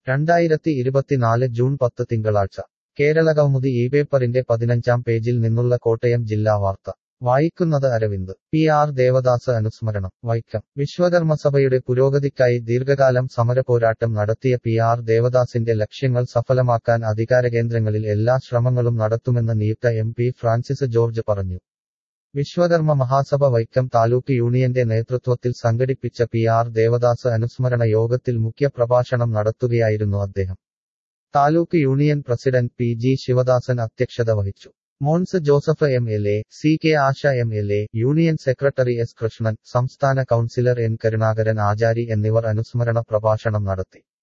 രണ്ടായിരത്തി ഇരുപത്തിനാല് ജൂൺ പത്ത് തിങ്കളാഴ്ച കേരളകൗമുദി ഈ പേപ്പറിന്റെ പതിനഞ്ചാം പേജിൽ നിന്നുള്ള കോട്ടയം ജില്ലാ വാർത്ത വായിക്കുന്നത് അരവിന്ദ് പി ആർ ദേവദാസ് അനുസ്മരണം വൈക്കം വിശ്വകർമ്മസഭയുടെ പുരോഗതിക്കായി ദീർഘകാലം സമരപോരാട്ടം നടത്തിയ പി ആർ ദേവദാസിന്റെ ലക്ഷ്യങ്ങൾ സഫലമാക്കാൻ അധികാരകേന്ദ്രങ്ങളിൽ എല്ലാ ശ്രമങ്ങളും നടത്തുമെന്ന് നിയുക്ത എം പി ഫ്രാൻസിസ് ജോർജ് പറഞ്ഞു വിശ്വകർമ്മ മഹാസഭ വൈക്കം താലൂക്ക് യൂണിയന്റെ നേതൃത്വത്തിൽ സംഘടിപ്പിച്ച പി ആർ ദേവദാസ് അനുസ്മരണ യോഗത്തിൽ മുഖ്യപ്രഭാഷണം നടത്തുകയായിരുന്നു അദ്ദേഹം taluk union president P G Sivadasan അധ്യക്ഷത വഹിച്ചു Mons Joseph M L A C K Asha M L A union secretary S Krishnan സംസ്ഥാന കൗൺസിലർ എൻ കരുണാകരൻ ആചാരി എന്നിവർ അനുസ്മരണ പ്രഭാഷണം നടത്തി